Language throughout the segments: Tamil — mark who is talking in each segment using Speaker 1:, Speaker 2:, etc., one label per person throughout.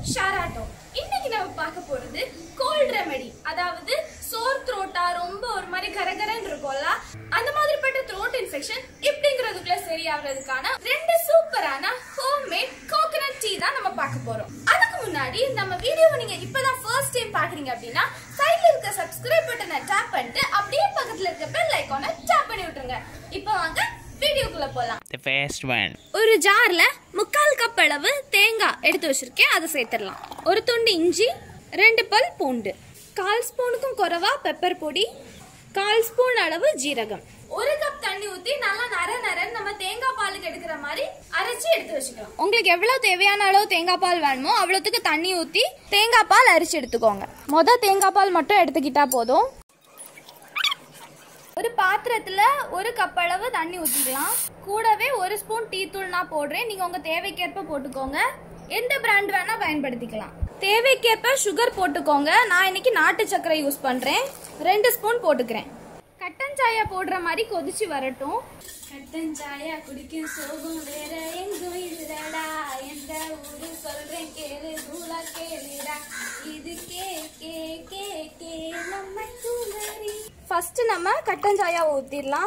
Speaker 1: ஷாராட்டோ இன்னைக்கு நம்ம பார்க்க போறது கோல்ட் ரெமெடி அதாவது சோர் த்ரோட்டா ரொம்ப ஒரு மாதிரி கரகரன்னு இருக்கும்ல அந்த மாதிரிப்பட்ட த்ரோட் இன்ஃபெக்ஷன் இப்படிங்கிறதுக்குள்ள சரியாகிறதுக்கான ரெண்டு சூப்பரான ஹோம்மேட் கோகனட் டீ தான் நம்ம பார்க்க போறோம் அதுக்கு முன்னாடி நம்ம வீடியோவை நீங்க இப்பதான் ஃபர்ஸ்ட் டைம் பாக்குறீங்க அப்படின்னா சைடுல இருக்க சப்ஸ்கிரைப் பட்டனை டேப் பண்ணிட்டு அப்படியே பக்கத்துல இருக்க பெல் ஐகானை டேப் பண்ணி விட்டுருங்க இப்போ வாங்க வீடியோக்குள்ள போலாம்
Speaker 2: The first one.
Speaker 1: ஒரு ஜார்ல முக்கால் கப் அளவு தேங்காய் எடுத்து வச்சிருக்கேன் அதை சேர்த்துடலாம் ஒரு துண்டு இஞ்சி ரெண்டு பல் பூண்டு கால் ஸ்பூனுக்கும் குறைவா பெப்பர் பொடி கால் ஸ்பூன் அளவு ஜீரகம் ஒரு கப் தண்ணி ஊத்தி நல்லா நர நரன்னு நம்ம தேங்காய் பாலுக்கு எடுக்கிற மாதிரி அரைச்சு எடுத்து வச்சுக்கலாம் உங்களுக்கு எவ்வளவு தேவையான அளவு தேங்காய் பால் வேணுமோ அவ்வளவுக்கு தண்ணி ஊத்தி தேங்காய் பால் அரைச்சு எடுத்துக்கோங்க மொத தேங்காய் பால் மட்டும் எடுத்துக்கிட்டா போதும் ஒரு பாத்திரத்துல ஒரு கப் அளவு தண்ணி ஊத்திக்கலாம் கூடவே ஒரு ஸ்பூன் டீ தூள் நான் போடுறேன் நீங்க உங்க தேவைக்கேற்ப போட்டுக்கோங்க எந்த பிராண்ட் வேணா பயன்படுத்திக்கலாம் தேவைக்கேற்ப சுகர் போட்டுக்கோங்க நான் இன்னைக்கு நாட்டு சர்க்கரை யூஸ் பண்றேன் ரெண்டு ஸ்பூன் போட்டுக்கிறேன் கட்டன் சாயா போடுற மாதிரி கொதிச்சு வரட்டும் கட்டன் சாயா குடிக்கும் சோகம் வேற எங்கும் இல்லடா எந்த ஊரு சொல்றேன் கேளு தூளா கேளுடா இது கே கே கே கே நம்ம குமரி ஃபர்ஸ்ட் நம்ம கட்டன் சாயா ஊத்திடலாம்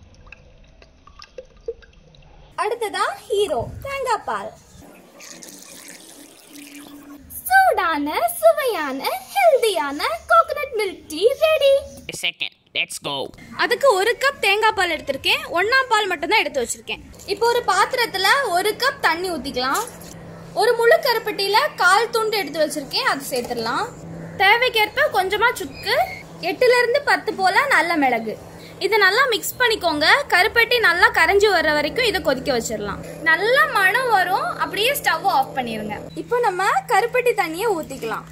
Speaker 1: அடுத்ததா ஹீரோ தேங்காய் பால் சூடான சுவையான ஹெல்தியான coconut milk tea ready
Speaker 2: The second. Let's go.
Speaker 1: அதுக்கு ஒரு கப் தேங்காய் பால் எடுத்திருக்கேன் ஒன்னாம் பால் மட்டும் தான் எடுத்து வச்சிருக்கேன் இப்போ ஒரு பாத்திரத்துல ஒரு கப் தண்ணி ஊத்திக்கலாம் ஒரு முழு கருப்பட்டியில கால் துண்டு எடுத்து வச்சிருக்கேன் அது சேர்த்துடலாம் தேவைக்கேற்ப கொஞ்சமா சுக்கு எட்டுல இருந்து பத்து போல நல்ல மிளகு இதை நல்லா மிக்ஸ் பண்ணிக்கோங்க கருப்பட்டி நல்லா கரைஞ்சி வர்ற வரைக்கும் இதை கொதிக்க வச்சிடலாம் நல்ல மணம் வரும் அப்படியே ஸ்டவ் ஆஃப் பண்ணிருங்க இப்போ நம்ம கருப்பட்டி தண்ணியை ஊத்திக்கலாம்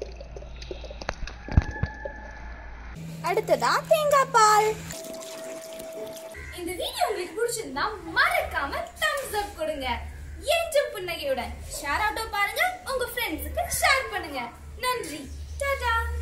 Speaker 1: அடுத்ததா தேங்காய் பால் இந்த வீடியோ உங்களுக்கு பிடிச்சிருந்தா மறக்காம தம்ஸ் அப் கொடுங்க என்றும் புன்னகையுடன் ஷேர் ஆட்டோ பாருங்க உங்க ஃப்ரெண்ட்ஸுக்கு ஷேர் பண்ணுங்க நன்றி டாடா